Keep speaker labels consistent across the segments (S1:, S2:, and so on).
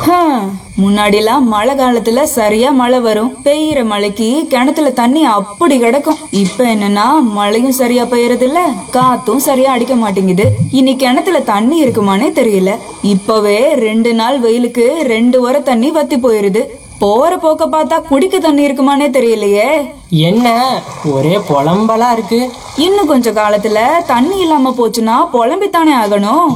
S1: ஹம், முன்னாடிலாம் மழை காலத்துல சரியா மழை வரும் பெய்யற மழைக்கு கிணத்துல தண்ணி அப்படி கிடக்கும் இப்ப என்னன்னா மழையும் சரியா பெய்யறது இல்ல காத்தும் சரியா அடிக்க மாட்டேங்குது இனி கிணத்துல தண்ணி இருக்குமானே தெரியல இப்பவே ரெண்டு நாள் வெயிலுக்கு ரெண்டு வர தண்ணி வத்தி போயிருது போற போக்க பார்த்தா குடிக்க தண்ணி இருக்குமானே தெரியலையே
S2: என்ன ஒரே புலம்பலா இருக்கு
S1: இன்னும் கொஞ்ச காலத்துல தண்ணி இல்லாம போச்சுன்னா புலம்பித்தானே ஆகணும்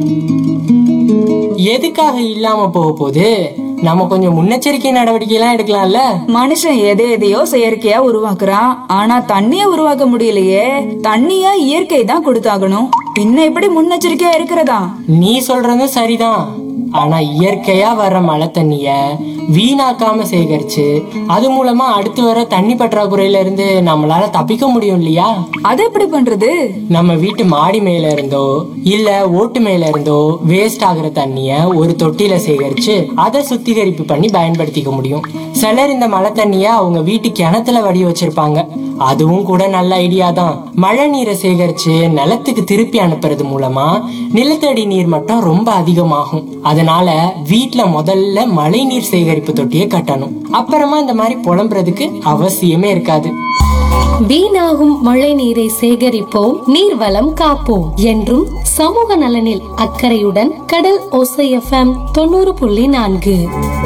S2: எதுக்காக இல்லாம போக போகுது நம்ம கொஞ்சம் முன்னெச்சரிக்கை நடவடிக்கை எல்லாம் எடுக்கலாம்ல
S1: மனுஷன் எதை எதையோ செயற்கையா உருவாக்குறான் ஆனா தண்ணிய உருவாக்க முடியலையே தண்ணிய இயற்கை தான் கொடுத்தாகணும் பின்ன எப்படி முன்னெச்சரிக்கையா இருக்கிறதா
S2: நீ சொல்றதும் சரிதான் ஆனா இயற்கையா வர்ற மழை தண்ணிய வீணாக்காம சேகரிச்சு அது மூலமா அடுத்து வர தண்ணி பற்றாக்குறையில இருந்து நம்மளால தப்பிக்க முடியும் இல்லையா
S1: அது எப்படி பண்றது
S2: நம்ம வீட்டு மாடி மேல இருந்தோ இல்ல ஓட்டு மேல இருந்தோ வேஸ்ட் ஆகுற தண்ணிய ஒரு தொட்டில சேகரிச்சு அதை சுத்திகரிப்பு பண்ணி பயன்படுத்திக்க முடியும் சிலர் இந்த மழை தண்ணிய அவங்க வீட்டு கிணத்துல வடி வச்சிருப்பாங்க அதுவும் கூட நல்ல ஐடியா தான் மழை நீரை சேகரிச்சு நிலத்துக்கு திருப்பி அனுப்புறது மூலமா நிலத்தடி நீர் மட்டம் ரொம்ப அதிகமாகும் அதனால வீட்ல முதல்ல மழை நீர் சேகரிப்பு தொட்டியை கட்டணும் அப்புறமா இந்த மாதிரி புலம்புறதுக்கு அவசியமே இருக்காது
S3: வீணாகும் மழை நீரை சேகரிப்போம் நீர்வளம் காப்போம் என்றும் சமூக நலனில் அக்கறையுடன் கடல் ஓசை எஃப்எம் தொண்ணூறு புள்ளி நான்கு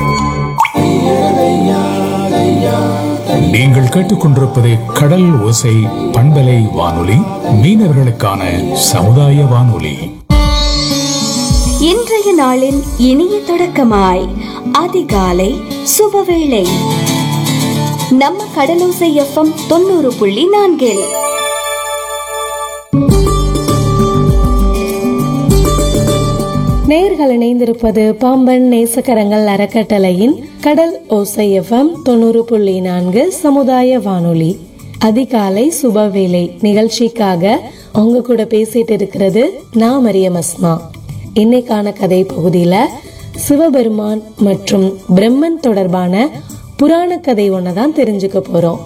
S4: நீங்கள் கேட்டுக்கொண்டிருப்பது கடல் ஓசை பண்பலை வானொலி மீனவர்களுக்கான சமுதாய வானொலி
S5: இன்றைய நாளின் இனிய தொடக்கமாய் அதிகாலை சுபவேளை நம்ம கடலோசை எஃப்எம் தொண்ணூறு புள்ளி நான்கில்
S3: நேர்கள் இணைந்திருப்பது பாம்பன் நேசக்கரங்கள் அறக்கட்டளையின் கடல் ஓசை எஃப்எம் தொண்ணூறு புள்ளி நான்கு சமுதாய வானொலி அதிகாலை சுபவேளை நிகழ்ச்சிக்காக உங்க கூட பேசிட்டு இருக்கிறது நான் மரியம் அஸ்மா இன்னைக்கான கதை பகுதியில சிவபெருமான் மற்றும் பிரம்மன் தொடர்பான புராண கதை ஒன்றை தான் தெரிஞ்சுக்க போறோம்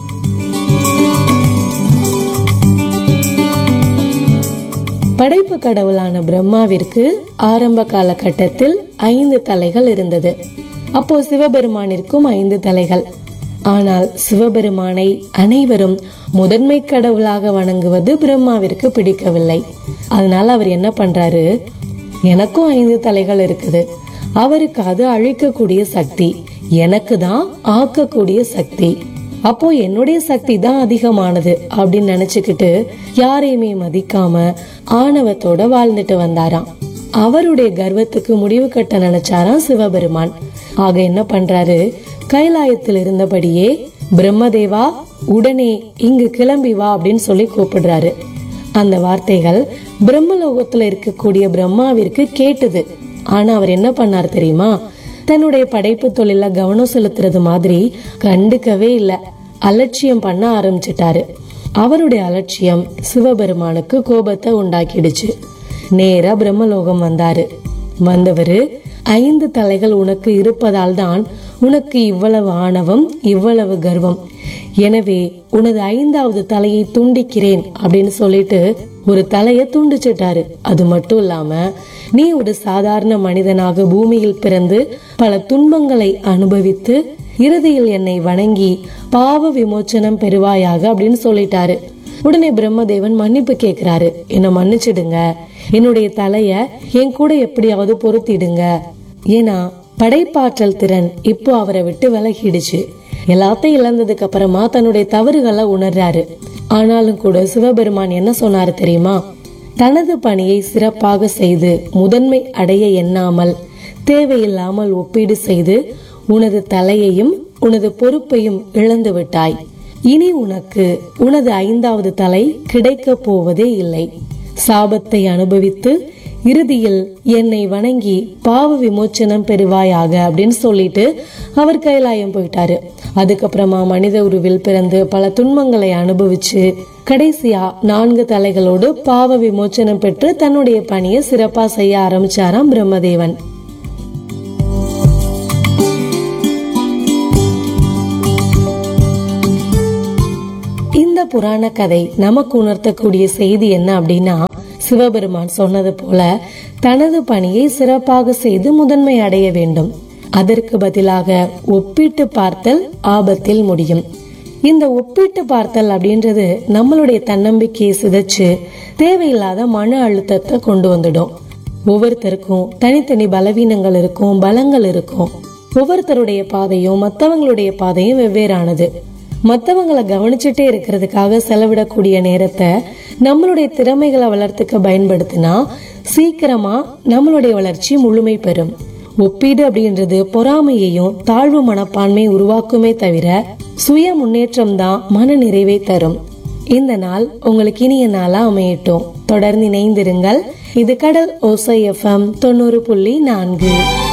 S3: படைப்பு கடவுளான பிரம்மாவிற்கு ஆரம்ப காலகட்டத்தில் ஐந்து தலைகள் இருந்தது அப்போ சிவபெருமானிற்கும் ஐந்து தலைகள் ஆனால் சிவபெருமானை அனைவரும் முதன்மை கடவுளாக வணங்குவது பிரம்மாவிற்கு பிடிக்கவில்லை அதனால அவர் என்ன பண்றாரு எனக்கும் ஐந்து தலைகள் இருக்குது அவருக்கு அது அழிக்கக்கூடிய சக்தி எனக்கு தான் ஆக்கக்கூடிய சக்தி அப்போ என்னுடைய சக்தி தான் அதிகமானது அப்படின்னு நினைச்சுக்கிட்டு யாரையுமே மதிக்காம ஆணவத்தோட வாழ்ந்துட்டு வந்தாராம் அவருடைய கர்வத்துக்கு முடிவு கட்ட நினைச்சாராம் சிவபெருமான் ஆக என்ன பண்றாரு கைலாயத்தில் இருந்தபடியே பிரம்மதேவா உடனே இங்கு கிளம்பி வா அப்படின்னு சொல்லி கூப்பிடுறாரு அந்த வார்த்தைகள் பிரம்மலோகத்துல இருக்கக்கூடிய பிரம்மாவிற்கு கேட்டது ஆனா அவர் என்ன பண்ணார் தெரியுமா தன்னுடைய படைப்பு தொழில கவனம் செலுத்துறது மாதிரி கண்டுக்கவே இல்ல அலட்சியம் பண்ண ஆரம்பிச்சிட்டாரு அவருடைய அலட்சியம் சிவபெருமானுக்கு கோபத்தை உண்டாக்கிடுச்சு நேரா பிரம்மலோகம் வந்தாரு வந்தவரு ஐந்து தலைகள் உனக்கு இருப்பதால் தான் உனக்கு இவ்வளவு ஆணவம் இவ்வளவு கர்வம் எனவே உனது ஐந்தாவது தலையை துண்டிக்கிறேன் அப்படின்னு சொல்லிட்டு ஒரு தலைய துண்டிச்சிட்டாரு அது மட்டும் இல்லாம நீ ஒரு சாதாரண மனிதனாக பூமியில் பிறந்து பல துன்பங்களை அனுபவித்து இறுதியில் என்னை வணங்கி பாவ விமோச்சனம் பெறுவாயாக அப்படின்னு சொல்லிட்டாரு உடனே பிரம்மதேவன் மன்னிப்பு கேக்குறாரு என்ன மன்னிச்சிடுங்க என்னுடைய தலைய என் கூட எப்படியாவது பொருத்திடுங்க ஏன்னா படைப்பாற்றல் திறன் இப்போ அவரை விட்டு விலகிடுச்சு எல்லாத்தையும் இழந்ததுக்கு அப்புறமா தன்னுடைய தவறுகளை உணர்றாரு ஆனாலும் கூட சிவபெருமான் என்ன சொன்னாரு தெரியுமா தனது பணியை சிறப்பாக செய்து முதன்மை அடைய எண்ணாமல் தேவையில்லாமல் ஒப்பீடு செய்து உனது தலையையும் உனது பொறுப்பையும் இழந்து விட்டாய் இனி உனக்கு உனது ஐந்தாவது தலை கிடைக்கப் போவதே இல்லை சாபத்தை அனுபவித்து இறுதியில் என்னை வணங்கி பாவ விமோச்சனம் பெறுவாயாக அப்படின்னு சொல்லிட்டு அவர் கைலாயம் போயிட்டாரு அதுக்கப்புறமா மனித உருவில் பிறந்து பல துன்பங்களை அனுபவிச்சு கடைசியா நான்கு தலைகளோடு பாவ விமோச்சனம் பெற்று தன்னுடைய பணியை சிறப்பா செய்ய ஆரம்பிச்சாராம் பிரம்மதேவன் இந்த புராண கதை நமக்கு உணர்த்தக்கூடிய செய்தி என்ன அப்படின்னா சிவபெருமான் சொன்னது போல தனது பணியை சிறப்பாக செய்து முதன்மை அடைய வேண்டும் அதற்கு பதிலாக ஒப்பிட்டு பார்த்தல் ஆபத்தில் முடியும் இந்த ஒப்பிட்டு பார்த்தல் அப்படின்றது நம்மளுடைய தன்னம்பிக்கையை சிதைச்சு தேவையில்லாத மன அழுத்தத்தை கொண்டு வந்துடும் ஒவ்வொருத்தருக்கும் தனித்தனி பலவீனங்கள் இருக்கும் பலங்கள் இருக்கும் ஒவ்வொருத்தருடைய பாதையும் மத்தவங்களுடைய பாதையும் வெவ்வேறானது மத்தவங்களை கவனிச்சுட்டே இருக்கிறதுக்காக செலவிடக்கூடிய நேரத்தை நம்மளுடைய திறமைகளை வளர்த்துக்க பயன்படுத்தினா சீக்கிரமா நம்மளுடைய வளர்ச்சி முழுமை பெறும் ஒப்பீடு அப்படின்றது பொறாமையையும் தாழ்வு மனப்பான்மை உருவாக்குமே தவிர சுய முன்னேற்றம் தான் மன நிறைவை தரும் இந்த நாள் உங்களுக்கு இனிய நாளா அமையட்டும் தொடர்ந்து இணைந்திருங்கள் இது கடல் ஓசை எஃப்எம் தொண்ணூறு புள்ளி நான்கு